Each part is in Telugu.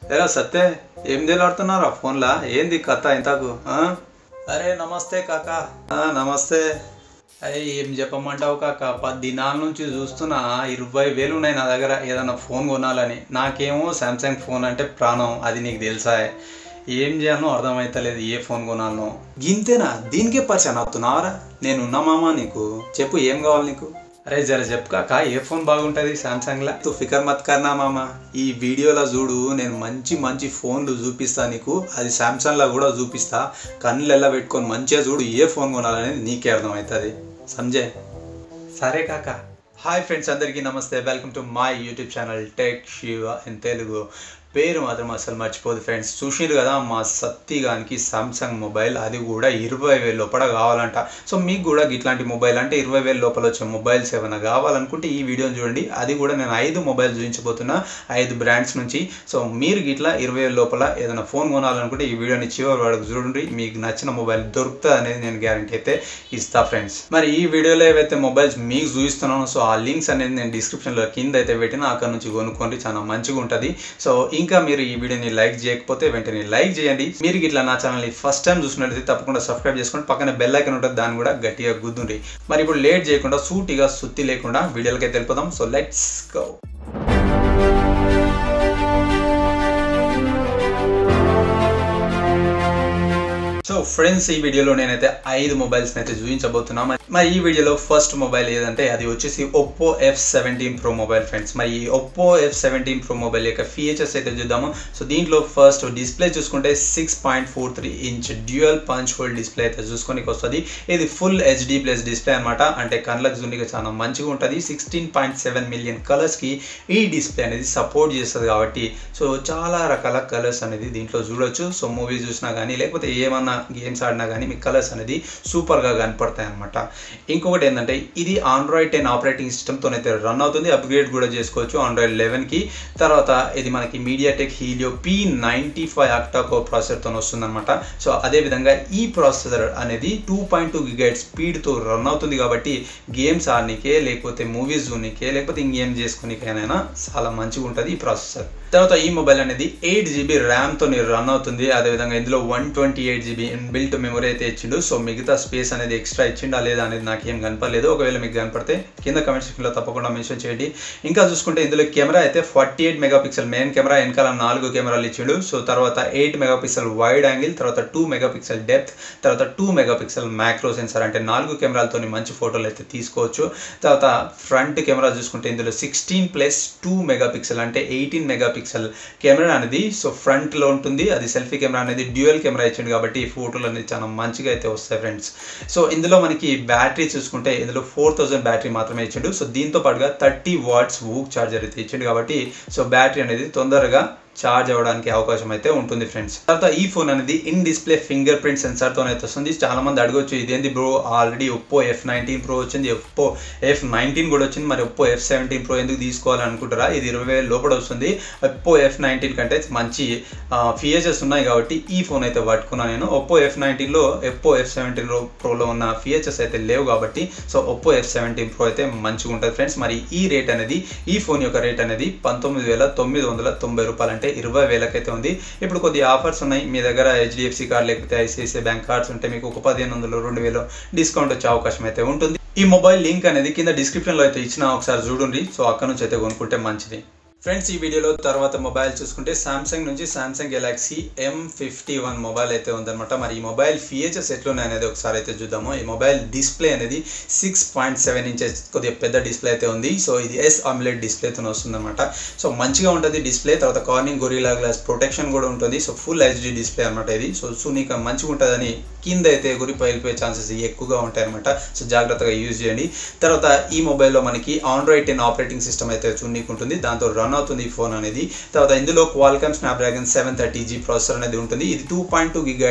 ఎరా సత్తే ఏం తెలియాడుతున్నారా ఫోన్లా ఏంది కథ ఇంతకు ఆ? అరే నమస్తే కాక ఆ, నమస్తే అరే ఏం చెప్పమంటావు కాక పది దినాల నుంచి చూస్తున్నా ఇరవై వేలు ఉన్నాయి నా దగ్గర ఏదైనా ఫోన్ కొనాలని నాకేమో సామ్సంగ్ ఫోన్ అంటే ప్రాణం అది నీకు తెలుసా ఏం చేయాలో అర్థమవుతలేదు ఏ ఫోన్ కొనాలనో గింతేనా దీనికే పరిచయం అవుతున్నావరా నేను ఉన్నా మామా నీకు చెప్పు ఏం కావాలి నీకు అరే జర చెప్పు కాక ఏ ఫోన్ బాగుంటుంది సామ్సంగ్లా తు ఫికర్ మత్ కర్నా మామ ఈ వీడియోలో చూడు నేను మంచి మంచి ఫోన్లు చూపిస్తా నీకు అది సామ్సంగ్లో కూడా చూపిస్తా కన్నులెల్లా పెట్టుకొని మంచిగా చూడు ఏ ఫోన్ కొనాలనేది నీకే అర్థమవుతుంది సంజయ్ సరే కాక హాయ్ ఫ్రెండ్స్ అందరికీ నమస్తే welcome to my YouTube channel tech Shiva in Telugu పేరు మాత్రం అసలు మర్చిపోదు ఫ్రెండ్స్ చూసిరు కదా మా సత్తి గానికి సామ్సంగ్ మొబైల్ అది కూడా ఇరవై వేల లోపల కావాలంట సో మీకు కూడా ఇట్లాంటి మొబైల్ అంటే ఇరవై వేల లోపల వచ్చే మొబైల్స్ ఏమైనా కావాలనుకుంటే ఈ వీడియోని చూడండి అది కూడా నేను ఐదు మొబైల్ చూపించబోతున్నా ఐదు బ్రాండ్స్ నుంచి సో మీరు ఇట్లా ఇరవై వేల లోపల ఏదైనా ఫోన్ కొనాలనుకుంటే ఈ వీడియోని చివరి వరకు చూడండి మీకు నచ్చిన మొబైల్ దొరుకుతుంది అనేది నేను గ్యారంటీ అయితే ఇస్తా ఫ్రెండ్స్ మరి ఈ వీడియోలో ఏవైతే మొబైల్స్ మీకు చూపిస్తున్నానో సో ఆ లింక్స్ అనేది నేను డిస్క్రిప్షన్లో కింద అయితే పెట్టినా అక్కడ నుంచి కొనుక్కోండి చాలా మంచిగా ఉంటుంది సో ఇంకా మీరు ఈ వీడియోని లైక్ చేయకపోతే వెంటనే లైక్ చేయండి మీరు ఇట్లా నా ఛానల్ని ఫస్ట్ టైం చూసినట్లయితే తప్పకుండా సబ్స్క్రైబ్ చేసుకోండి పక్కన బెల్ ఐకన్ ఉంటుంది దాన్ని కూడా గట్టిగా గుద్దుండి మరి ఇప్పుడు లేట్ చేయకుండా సూటిగా సుత్తి లేకుండా వీడియోలకి అయితే వెళ్ళిపోదాం so let's go so friends ఈ వీడియోలో నేనైతే ఐదు మొబైల్స్ అయితే చూపించబోతున్నా మరి- మరి ఈ వీడియోలో ఫస్ట్ మొబైల్ ఏదంటే అది వచ్చేసి Oppo F seventeen pro mobile friends మరి ఈ Oppo F seventeen pro mobile యొక్క ఫీచర్స్ అయితే చూద్దాము సో దీంట్లో ఫస్ట్ డిస్ప్లే చూసుకుంటే six point four three inch dual punch hole display అయితే చూసుకోనికి వస్తుంది ఇది ఫుల్ హెచ్డి ప్లస్ డిస్ప్లే అనమాట అంటే కళ్ళకు చూడడానికి చాలా మంచిగా ఉంటుంది సిక్స్టీన్ పాయింట్ సెవెన్ మిలియన్ కలర్స్కి ఈ డిస్ప్లే అనేది సపోర్ట్ చేస్తుంది కాబట్టి సో చాలా రకాల కలర్స్ అనేది దీంట్లో చూడొచ్చు సో మూవీ చూసినా కానీ లేకపోతే ఏమన్నా గేమ్స్ ఆడినా కానీ మీకు కలర్స్ అనేది సూపర్గా కనపడతాయి అనమాట ఇంకొకటి ఏంటంటే ఇది ఆండ్రాయిడ్ టెన్ ఆపరేటింగ్ సిస్టమ్తో అయితే రన్ అవుతుంది అప్గ్రేడ్ కూడా చేసుకోవచ్చు ఆండ్రాయిడ్ లెవెన్కి తర్వాత ఇది మనకి MediaTek Helio P ninety five octa core ప్రాసెసర్తో వస్తుందన్నమాట సో అదేవిధంగా ఈ ప్రాసెసర్ అనేది టూ పాయింట్ టూ గిగైట్ స్పీడ్తో రన్ అవుతుంది కాబట్టి గేమ్స్ ఆడనికే లేకపోతే మూవీస్ చూడనికే లేకపోతే ఇంకేం చేసుకోనికైనా చాలా మంచిగా ఉంటుంది ఈ ప్రాసెసర్ తర్వాత ఈ మొబైల్ అనేది ఎయిట్ జీబీ ర్యామ్తో రన్ అవుతుంది అదేవిధంగా ఇందులో one twenty eight GB built memory అయితే ఇచ్చిండు సో మిగతా స్పేస్ అనేది ఎక్స్ట్రా ఇచ్చిండా లేదా అనేది నాకు ఏం కనపడలేదు ఒకవేళ మీకు కనపడితే కింద కమెంట్ సెక్షన్లో తప్పకుండా మెన్షన్ చేయండి ఇంకా చూసుకుంటే ఇందులో కెమెరా అయితే forty eight megapixel main camera వెనకాల నాలుగు కెమెరాలు ఇచ్చిండు సో తర్వాత ఎయిట్ మెగాపిక్సెల్ వైడ్ యాంగిల్ తర్వాత టూ మెగాపిక్సెల్ డెప్త్ తర్వాత టూ మెగాపిక్సెల్ మ్యాక్రో సెన్సార్ అంటే నాలుగు కెమెరాలతో మంచి ఫోటోలు అయితే తీసుకోవచ్చు తర్వాత ఫ్రంట్ కెమెరా చూసుకుంటే ఇందులో సిక్స్టీన్ ప్లస్ టూ మెగాపిక్సెల్ అంటే ఎయిటీన్ మెగాపిక్సెల్ కెమెరా అనేది సో ఫ్రంట్లో ఉంటుంది అది సెల్ఫీ కెమెరా అనేది డ్యూయల్ కెమెరా ఇచ్చింది కాబట్టి ఈ ఫోటోలు అనేది చాలా మంచిగా అయితే వస్తాయి ఫ్రెండ్స్ సో ఇందులో మనకి బ్యాటరీ చూసుకుంటే ఇందులో ఫోర్ థౌసండ్ బ్యాటరీ మాత్రమే ఇచ్చిండు సో దీంతో పాటుగా థర్టీ వాట్స్ వూక్ ఛార్జర్ అయితే ఇచ్చిండు కాబట్టి సో బ్యాటరీ అనేది తొందరగా ఛార్జ్ అవ్వడానికి అవకాశం అయితే ఉంటుంది ఫ్రెండ్స్ తర్వాత ఈ ఫోన్ అనేది ఇన్ డిస్ప్లే ఫింగర్ ప్రింట్ సెన్సార్తో అయితే వస్తుంది చాలా మంది అడగొచ్చు ఇదేంది bro already Oppo F nineteen pro వచ్చింది ఒప్పో ఎఫ్ నైన్టీన్ కూడా వచ్చింది మరి ఒప్పో ఎఫ్ సెవెంటీన్ ప్రో ఎందుకు తీసుకోవాలి అనుకుంటారా ఇది ఇరవై వేల లోపల వస్తుంది ఒప్పో ఎఫ్ నైన్టీన్ కంటే మంచి ఫీచర్స్ ఉన్నాయి కాబట్టి ఈ ఫోన్ అయితే పట్టుకున్నాను నేను ఒప్పో ఎఫ్ నైన్టీన్లో ఒప్పో ఎఫ్ సెవెంటీన్ ప్రోలో ఉన్న ఫీచర్స్ అయితే లేవు కాబట్టి so Oppo F seventeen pro అయితే మంచిగా ఉంటుంది ఫ్రెండ్స్ మరి ఈ రేట్ అనేది ఈ ఫోన్ యొక్క రేట్ అనేది పంతొమ్మిది వేల తొమ్మిది వందల తొంభై రూపాయలు అంటే ఇరవై వేలకైతే ఉంది ఇప్పుడు కొద్ది ఆఫర్స్ ఉన్నాయి మీ దగ్గర హెచ్డిఎఫ్సి కార్డ్ లేకపోతే ఐసిఐసిఐ బ్యాంక్ కార్డ్స్ ఉంటే మీకు ఒక పదిహేను వందలు రెండు వేలు డిస్కౌంట్ వచ్చే అవకాశం అయితే ఉంటుంది ఈ మొబైల్ లింక్ అనేది కింద డిస్క్రిప్షన్లో అయితే ఇచ్చిన ఒకసారి చూడండి సో అక్కడ నుంచి అయితే కొనుక్కుంటే మంచిది ఫ్రెండ్స్ ఈ వీడియోలో తర్వాత మొబైల్ చూసుకుంటే సామ్సంగ్ నుంచి Samsung Galaxy M fifty one mobile అయితే ఉందన్నమాట మరి ఈ మొబైల్ ఫీచర్స్ ఎట్లున్నాయి అనేది ఒకసారి అయితే చూద్దాము ఈ మొబైల్ డిస్ప్లే అనేది సిక్స్ పాయింట్ సెవెన్ ఇంచెస్ కొద్దిగా పెద్ద డిస్ప్లే అయితే ఉంది సో ఇది ఎస్ ఆమ్లెట్ డిస్ప్లేతో వస్తుందన్నమాట సో మంచిగా ఉంటుంది డిస్ప్లే తర్వాత కార్నింగ్ గొరిలా గ్లాస్ ప్రొటెక్షన్ కూడా ఉంటుంది సో ఫుల్ హెచ్డి డిస్ప్లే అనమాట ఇది సో సునీక మంచిగా ఉంటుందని కింద అయితే గురి పగిలిపోయే ఛాన్సెస్ ఎక్కువగా ఉంటాయి అనమాట సో జాగ్రత్తగా యూజ్ చేయండి తర్వాత ఈ మొబైల్లో మనకి ఆండ్రాయిడ్ టెన్ ఆపరేటింగ్ సిస్టమ్ అయితే చూడనీకి ఉంటుంది దాంతో రన్ అవుతుంది ఈ ఫోన్ అనేది తర్వాత ఇందులో Qualcomm Snapdragon seven thirty G processor అనేది ఉంటుంది ఇది two point two gigahertz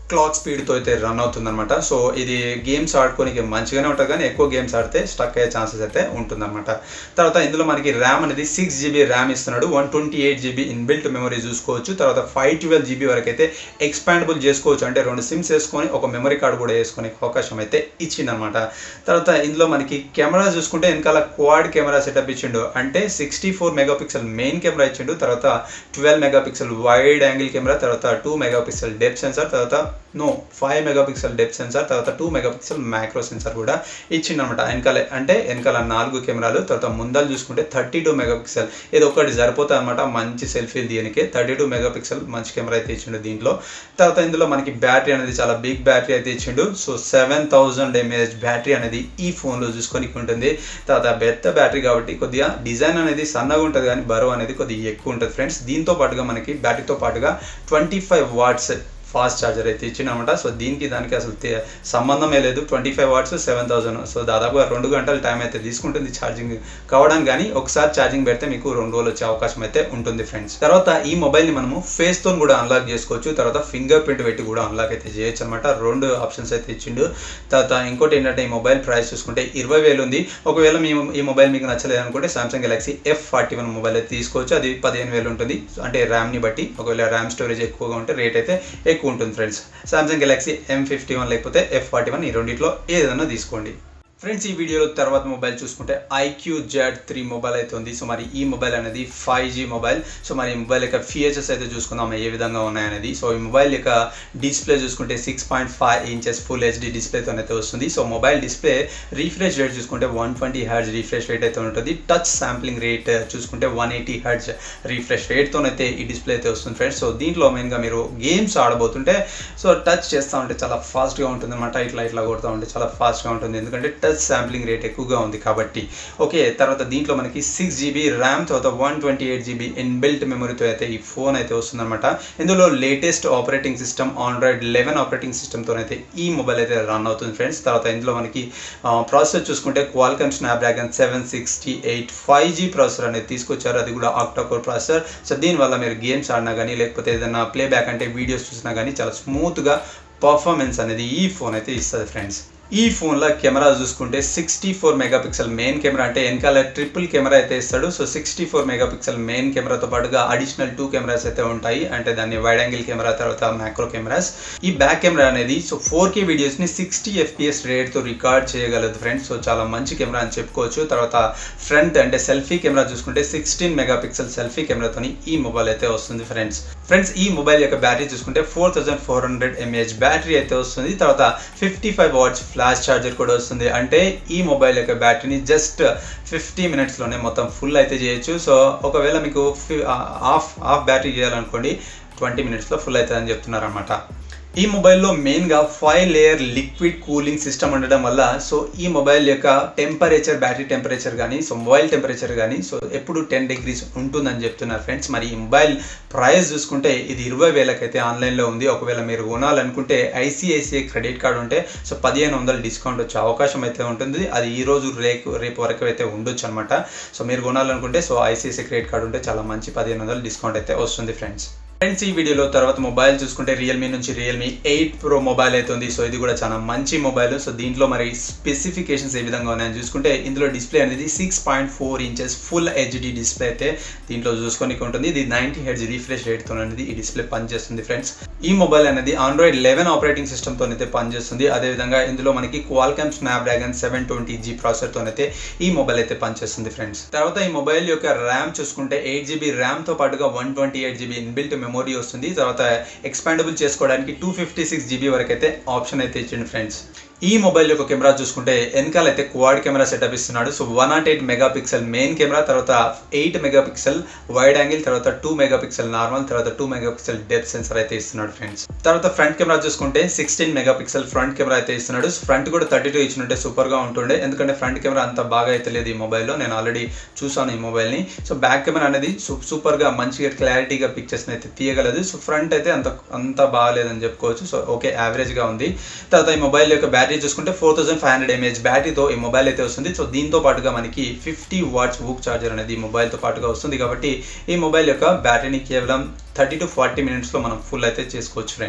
clock స్పీడ్తో అయితే రన్ అవుతుంది అనమాట సో ఇది గేమ్స్ ఆడుకోనికి మంచిగానే ఉంటుంది కానీ ఎక్కువ గేమ్స్ ఆడితే స్టక్ అయ్యే ఛాన్సెస్ అయితే ఉంటుందన్నమాట తర్వాత ఇందులో మనకి ర్యామ్ అనేది సిక్స్ జీబీ ర్యామ్ ఇస్తున్నాడు one twenty eight GB inbuilt memory చూసుకోవచ్చు తర్వాత ఫైవ్ ట్వెల్వ్ జీబీ వరకు అయితే ఎక్స్పాండబుల్ చేసుకోవచ్చు అంటే రెండు సిమ్స్ వేసుకొని ఒక మెమరీ కార్డు కూడా వేసుకునే అవకాశం అయితే ఇచ్చిందనమాట తర్వాత ఇందులో మనకి కెమెరా చూసుకుంటే వెనకాల క్వాడ్ కెమెరా సెటప్ ఇచ్చిండు అంటే sixty four megapixel main camera ఇచ్చిండు తర్వాత twelve megapixel wide angle camera తర్వాత టూ మెగాపిక్సెల్ డెప్ సెన్సార్ తర్వాత no five megapixel depth sensor తర్వాత టూ మెగాపిక్సెల్ మ్యాక్రో సెన్సార్ కూడా ఇచ్చిండనమాట వెనకాల అంటే వెనకాల నాలుగు కెమెరాలు తర్వాత ముందలు చూసుకుంటే థర్టీ టూ మెగాపిక్సెల్ ఇది ఒకటి సరిపోతుంది అనమాట మంచి సెల్ఫీలు దీనికి థర్టీ టూ మెగాపిక్సెల్ మంచి కెమెరా అయితే ఇచ్చిండు దీంట్లో తర్వాత ఇందులో మనకి బ్యాటరీ అనేది చాలా బిగ్ బ్యాటరీ అయితే ఇచ్చిండు so seven thousand mAh battery అనేది ఈ ఫోన్లో చూసుకొని ఉంటుంది తర్వాత పెద్ద బ్యాటరీ కాబట్టి కొద్దిగా డిజైన్ అనేది సన్నగా ఉంటుంది కానీ బరువు అనేది కొద్దిగా ఎక్కువ ఉంటుంది ఫ్రెండ్స్ దీంతో పాటుగా మనకి బ్యాటరీతో పాటుగా twenty five watts fast charger అయితే ఇచ్చినమాట సో దీనికి దానికి అసలు తే- సంబంధమే లేదు twenty five watts seven thousand so దాదాపుగా రెండు గంటల టైం అయితే తీసుకుంటుంది ఛార్జింగ్ కావడానికి కానీ ఒకసారి ఛార్జింగ్ పెడితే మీకు రెండు రోజులు వచ్చే అవకాశం అయితే ఉంటుంది ఫ్రెండ్స్ తర్వాత ఈ మొబైల్ని మనము ఫేస్ తో కూడా అన్లాక్ చేసుకోవచ్చు తర్వాత ఫింగర్ ప్రింట్ పెట్టి కూడా అన్లాక్ అయితే చేయొచ్చు అనమాట రెండు ఆప్షన్స్ అయితే ఇచ్చిండు తర్వాత ఇంకోటి ఏంటంటే ఈ మొబైల్ ప్రైస్ చూసుకుంటే ఇరవై వేలు ఉంది ఒకవేళ మీ ఈ మొబైల్ మీకు నచ్చలేదు అనుకుంటే Samsung Galaxy F forty one mobile అయితే తీసుకోవచ్చు అది పదిహేను వేలు ఉంటుంది అంటే ర్యామ్ని బట్టి ఒకవేళ ర్యామ్ స్టోరేజ్ ఎక్కువగా ఉంటే రేట్ అయితే ఎక్కువ ఉంటుంది friends Samsung Galaxy M fifty one లేకపోతే ఎఫ్ ఫార్టీ వన్ ఈ రెండిట్లో ఏదైనా తీసుకోండి ఫ్రెండ్స్ ఈ వీడియోలో తర్వాత మొబైల్ చూసుకుంటే ఐక్యూ జెడ్ త్రీ మొబైల్ అయితే ఉంది సో మరి ఈ మొబైల్ అనేది ఫైవ్ జీ మొబైల్ సో మరి ఈ మొబైల్ యొక్క ఫీచర్స్ అయితే చూసుకుందాం ఏ విధంగా ఉన్నాయనేది సో ఈ మొబైల్ యొక్క డిస్ప్లే చూసుకుంటే six point five inches full HD డిస్ప్లేతో అయితే వస్తుంది so mobile display refresh rate చూసుకుంటే one twenty hertz refresh rate అయితే ఉంటుంది టచ్ శాంప్లింగ్ రేట్ చూసుకుంటే వన్ ఎయిటీ హెడ్స్ రీఫ్రెష్ రేట్తోనైతే ఈ డిస్ప్లే అయితే వస్తుంది ఫ్రెండ్స్ సో దీంట్లో మెయిన్గా మీరు గేమ్స్ ఆడబోతుంటే సో టచ్ చేస్తూ ఉంటే చాలా ఫాస్ట్గా ఉంటుంది అనమాట ఇట్లా ఇట్లా కొడుతూ ఉంటే చాలా ఫాస్ట్గా ఉంటుంది ఎందుకంటే టచ్ శాంప్లింగ్ రేట్ ఎక్కువగా ఉంది కాబట్టి ఓకే తర్వాత దీంట్లో మనకి సిక్స్ జీబీ ర్యామ్ తర్వాత one twenty eight GB inbuilt మెమరీతో అయితే ఈ ఫోన్ అయితే వస్తుందన్నమాట ఇందులో latest operating system Android eleven operating సిస్టమ్తో అయితే ఈ మొబైల్ అయితే రన్ అవుతుంది ఫ్రెండ్స్ తర్వాత ఇందులో మనకి ప్రాసెసర్ చూసుకుంటే Qualcomm Snapdragon seven sixty eight five G processor అనేది తీసుకొచ్చారు అది కూడా ఆక్టాకోర్ ప్రాసెసర్ సో దీనివల్ల మీరు గేమ్స్ ఆడినా కానీ లేకపోతే ఏదైనా ప్లేబ్యాక్ అంటే వీడియోస్ చూసినా కానీ చాలా స్మూత్గా పర్ఫార్మెన్స్ అనేది ఈ ఫోన్ అయితే ఇస్తుంది ఫ్రెండ్స్ ఈ ఫోన్లో కెమెరా చూసుకుంటే sixty four megapixel main camera అంటే వెనకాల ట్రిపుల్ కెమెరా అయితే ఇస్తాడు so sixty four megapixel main కెమెరాతో పాటుగా అడిషనల్ టూ కెమెరాస్ అయితే ఉంటాయి అంటే దాన్ని వైడ్ యాంగిల్ కెమెరా తర్వాత మ్యాక్రో కెమెరాస్ ఈ బ్యాక్ కెమెరా అనేది సో ఫోర్ కే వీడియోస్ని సిక్స్టీ ఎఫ్పిఎస్ రేట్తో రికార్డ్ చేయగలదు ఫ్రెండ్స్ సో చాలా మంచి కెమెరా అని చెప్పుకోవచ్చు తర్వాత ఫ్రంట్ అంటే సెల్ఫీ కెమెరా చూసుకుంటే సిక్స్టీన్ మెగాపిక్సెల్ సెల్ఫీ కెమెరాతోని ఈ మొబైల్ అయితే వస్తుంది ఫ్రెండ్స్ ఫ్రెండ్స్ ఈ మొబైల్ యొక్క బ్యాటరీ చూసుకుంటే four thousand four hundred mAh battery అయితే వస్తుంది తర్వాత fifty five watts flash charger కూడా వస్తుంది అంటే ఈ మొబైల్ యొక్క బ్యాటరీని జస్ట్ ఫిఫ్టీ మినిట్స్లోనే మొత్తం ఫుల్ అయితే చేయొచ్చు సో ఒకవేళ మీకు హాఫ్ హాఫ్ బ్యాటరీ చేయాలనుకోండి ట్వంటీ మినిట్స్లో ఫుల్ అవుతుందని చెప్తున్నారు అనమాట ఈ మొబైల్లో మెయిన్గా five layer liquid cooling system ఉండడం వల్ల సో ఈ మొబైల్ యొక్క టెంపరేచర్ బ్యాటరీ టెంపరేచర్ కానీ సో మొబైల్ టెంపరేచర్ కానీ సో ఎప్పుడు టెన్ డిగ్రీస్ ఉంటుందని చెప్తున్నారు ఫ్రెండ్స్ మరి ఈ మొబైల్ ప్రైస్ చూసుకుంటే ఇది ఇరవై వేలకైతే ఆన్లైన్లో ఉంది ఒకవేళ మీరు కొనాలనుకుంటే ఐసిఐసిఐ క్రెడిట్ కార్డు ఉంటే సో పదిహేను వందలు డిస్కౌంట్ వచ్చే అవకాశం అయితే ఉంటుంది అది ఈ రోజు రేపు రేపు వరకు అయితే ఉండొచ్చు అనమాట సో మీరు కొనాలనుకుంటే సో ఐసిఐసిఐ క్రెడిట్ కార్డు ఉంటే చాలా మంచి పదిహేను వందలు డిస్కౌంట్ అయితే వస్తుంది ఫ్రెండ్స్ ఫ్రెండ్స్ ఈ వీడియోలో తర్వాత మొబైల్ చూసుకుంటే రియల్మీ నుంచి రియల్మీ ఎయిట్ ప్రో మొబైల్ అయితే ఉంది సో ఇది కూడా చాలా మంచి మొబైల్ సో దీంట్లో మరి స్పెసిఫికేషన్స్ ఏ విధంగా ఉన్నాయని చూసుకుంటే ఇందులో డిస్ప్లే అనేది six point four inches full HD display అయితే దీంట్లో చూసుకొని ఉంటుంది ఇది నైంటీ హెడ్జ్ రీఫ్రెష్ రేట్తో అనేది ఈ డిస్ప్లే పనిచేస్తుంది ఫ్రెండ్స్ ఈ మొబైల్ అనేది ఆండ్రాయిడ్ లెవెన్ ఆపరేటింగ్ సిస్టమ్తో అయితే పనిచేస్తుంది అదేవిధంగా ఇందులో మనకి Qualcomm Snapdragon seven twenty G ప్రాసెసర్తో అయితే ఈ మొబైల్ అయితే పనిచేస్తుంది ఫ్రెండ్స్ తర్వాత ఈ మొబైల్ యొక్క ర్యామ్ చూసుకుంటే ఎయిట్ జీబీ ర్యామ్తో పాటుగా one twenty eight GB inbuilt memory వస్తుంది తర్వాత ఎక్స్పాండబుల్ చేసుకోవడానికి టూ ఫిఫ్టీ సిక్స్ జీబీ వరకు అయితే ఆప్షన్ అయితే ఇచ్చింది ఫ్రెండ్స్ ఈ మొబైల్ యొక్క కెమెరా చూసుకుంటే వెనకాల అయితే క్వాడ్ కెమెరా సెటప్ ఇస్తున్నాడు so one nought eight megapixel main camera తర్వాత eight megapixel wide angle తర్వాత టూ మెగా పిక్సెల్ నార్మల్ తర్వాత two megapixel depth sensor అయితే ఇస్తున్నాడు ఫ్రెండ్స్ తర్వాత ఫ్రంట్ కెమెరా చూసుకుంటే sixteen megapixel front camera అయితే ఇస్తున్నాడు ఫ్రంట్ కూడా థర్టీ టూ ఇచ్చినట్టే సూపర్గా ఉంటుండే ఎందుకంటే ఫ్రంట్ కెమెరా అంత బాగా అయితే లేదు ఈ మొబైల్లో నేను ఆల్రెడీ చూసాను ఈ మొబైల్ని సో బ్యాక్ కెమెరా అనేది సూపర్గా మంచిగా క్లారిటీగా పిక్చర్స్ని అయితే తీయగలదు సో ఫ్రంట్ అయితే అంత అంత బాగాలేదని చెప్పుకోవచ్చు సో ఓకే యావరేజ్గా ఉంది తర్వాత ఈ మొబైల్ యొక్క బ్యాటరీ చూసుకుంటే four thousand five hundred mAh బ్యాటరీతో ఈ మొబైల్ అయితే వస్తుంది సో దీంతో పాటుగా మనకి ఫిఫ్టీ వాట్స్ బుక్ ఛార్జర్ అనేది ఈ మొబైల్తో పాటుగా వస్తుంది కాబట్టి ఈ మొబైల్ యొక్క బ్యాటరీని కేవలం థర్టీ టు ఫార్టీ మినిట్స్లో మనం ఫుల్ అయితే చేసుకోవచ్చు ఫ్రెండ్స్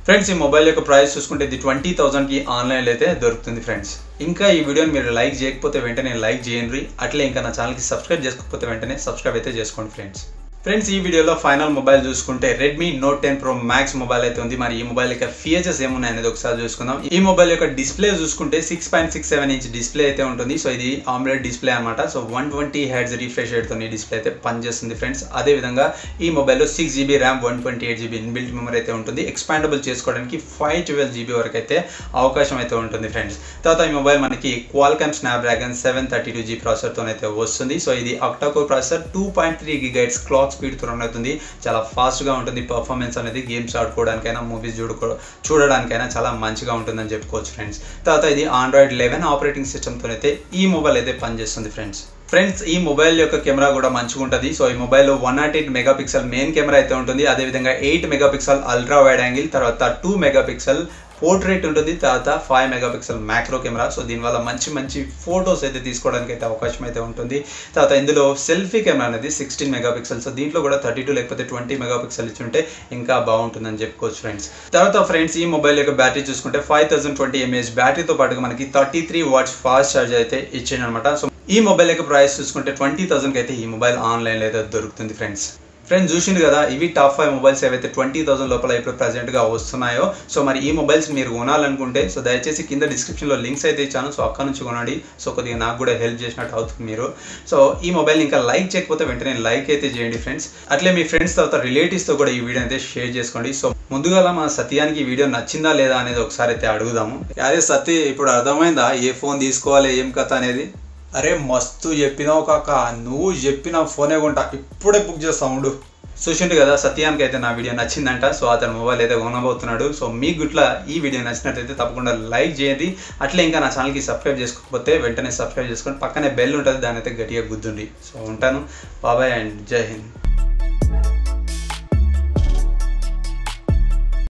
ఫ్రెండ్స్ ఈ మొబైల్ యొక్క ప్రైస్ చూసుకుంటే ఇది ట్వంటీ థౌసండ్కి ఆన్లైన్లో అయితే దొరుకుతుంది ఫ్రెండ్స్ ఇంకా ఈ వీడియోని మీరు లైక్ చేయకపోతే వెంటనే లైక్ చేయండి అట్లే ఇంకా నా ఛానల్కి సబ్స్క్రైబ్ చేసుకోకపోతే వెంటనే సబ్స్క్రైబ్ అయితే చేసుకోండి ఫ్రెండ్స్ ఫ్రెండ్స్ ఈ వీడియోలో ఫైనల్ మొబైల్ చూసుకుంటే Redmi Note ten Pro Max mobile అయితే ఉంది మరి ఈ మొబైల్ యొక్క ఫీచర్స్ ఏమున్నాయి అనేది ఒకసారి చూసుకుందాం ఈ మొబైల్ యొక్క డిస్ప్లే చూసుకుంటే six point six seven inch display అయితే ఉంటుంది సో ఇది ఆమ్లెట్ డిస్ప్లే అనమాట so one twenty hertz refresh రేట్తో ఈ డిస్ప్లే అయితే పనిచేస్తుంది ఫ్రెండ్స్ అదేవిధంగా ఈ మొబైల్లో six GB RAM one twenty eight GB inbuilt memory అయితే ఉంటుంది ఎక్స్పాండబుల్ చేసుకోవడానికి ఫైవ్ ట్వెల్వ్ జీబీ వరకు అయితే అవకాశం అయితే ఉంటుంది ఫ్రెండ్స్ తర్వాత ఈ మొబైల్ మనకి Qualcomm Snapdragon seven thirty two G ప్రాసెసర్తో అయితే వస్తుంది సో ఇది octa core processor two point three gigahertz clock స్పీడ్తో రన్ అవుతుంది చాలా ఫాస్ట్గా ఉంటుంది పర్ఫార్మెన్స్ అనేది గేమ్స్ ఆడుకోవడానికైనా మూవీస్ చూడుకో చూడడానికైనా చాలా మంచిగా ఉంటుందని చెప్పుకోవచ్చు ఫ్రెండ్స్ తర్వాత ఇది ఆండ్రాయిడ్ లెవెన్ ఆపరేటింగ్ సిస్టమ్తో అయితే ఈ మొబైల్ అయితే పనిచేస్తుంది ఫ్రెండ్స్ ఫ్రెండ్స్ ఈ మొబైల్ యొక్క కెమెరా కూడా మంచిగా ఉంటుంది సో ఈ మొబైల్లో one nought eight megapixel main camera అయితే ఉంటుంది అదేవిధంగా eight megapixel ultra wide angle తర్వాత టూ మెగాపిక్సెల్ పోర్ట్రేట్ ఉంటుంది తర్వాత five megapixel macro camera so దీనివల్ల మంచి మంచి ఫొటోస్ అయితే తీసుకోవడానికి అయితే అవకాశం అయితే ఉంటుంది తర్వాత ఇందులో సెల్ఫీ కెమెరా అనేది సిక్స్టీన్ మెగాపిక్సెల్ సో దీంట్లో కూడా థర్టీ టూ లేకపోతే ట్వంటీ మెగాపిక్సెల్ ఇచ్చి ఉంటే ఇంకా బాగుంటుందని చెప్పుకోవచ్చు ఫ్రెండ్స్ తర్వాత ఫ్రెండ్స్ ఈ మొబైల్ యొక్క బ్యాటరీ చూసుకుంటే ఫైవ్ థౌసండ్ ట్వంటీ ఎంఏహెచ్ బ్యాటరీతో పాటుగా మనకి thirty three watts fast charge అయితే ఇచ్చిందనమాట సో ఈ మొబైల్ యొక్క ప్రైస్ చూసుకుంటే ట్వంటీ థౌసండ్కి అయితే ఈ మొబైల్ ఆన్లైన్లో అయితే దొరుకుతుంది ఫ్రెండ్స్ ఫ్రెండ్స్ చూసిండు కదా ఇవి టాప్ ఫైవ్ మొబైల్స్ ఏవైతే ట్వంటీ థౌసండ్ లోపల ఇప్పుడు ప్రజెంట్గా వస్తున్నాయో సో మరి ఈ మొబైల్స్ మీరు కొనాలనుకుంటే సో దయచేసి కింద డిస్క్రిప్షన్లో లింక్స్ అయితే ఇచ్చాను సో అక్కడ నుంచి కొనండి సో కొద్దిగా నాకు కూడా హెల్ప్ చేసినట్టు అవుతుంది మీరు సో ఈ మొబైల్ ఇంకా లైక్ చేయకపోతే వెంటనే లైక్ అయితే చేయండి ఫ్రెండ్స్ అట్లే మీ ఫ్రెండ్స్ తర్వాత రిలేటివ్స్తో కూడా ఈ వీడియో అయితే షేర్ చేసుకోండి సో ముందుగా మా సత్యానికి ఈ వీడియో నచ్చిందా లేదా అనేది ఒకసారి అయితే అడుగుదాము అదే సత్య ఇప్పుడు అర్థమైందా ఏ ఫోన్ తీసుకోవాలి ఏం కథ అనేది అరే మస్తు చెప్పినావు కాక నువ్వు చెప్పిన ఫోనే కొంటా ఇప్పుడే బుక్ చేస్తా ఉండు చూసిండు కదా సత్యానికి అయితే నా వీడియో నచ్చిందంట సో అతను మొబైల్ అయితే కొనబోతున్నాడు సో మీ గుట్ల ఈ వీడియో నచ్చినట్లయితే తప్పకుండా లైక్ చేయండి అట్లే ఇంకా నా ఛానల్కి సబ్స్క్రైబ్ చేసుకోకపోతే వెంటనే సబ్స్క్రైబ్ చేసుకొని పక్కనే బెల్ ఉంటుంది దాని అయితే గట్టిగా గుద్దుండి సో ఉంటాను బాబాయ్ అండ్ జై హింద్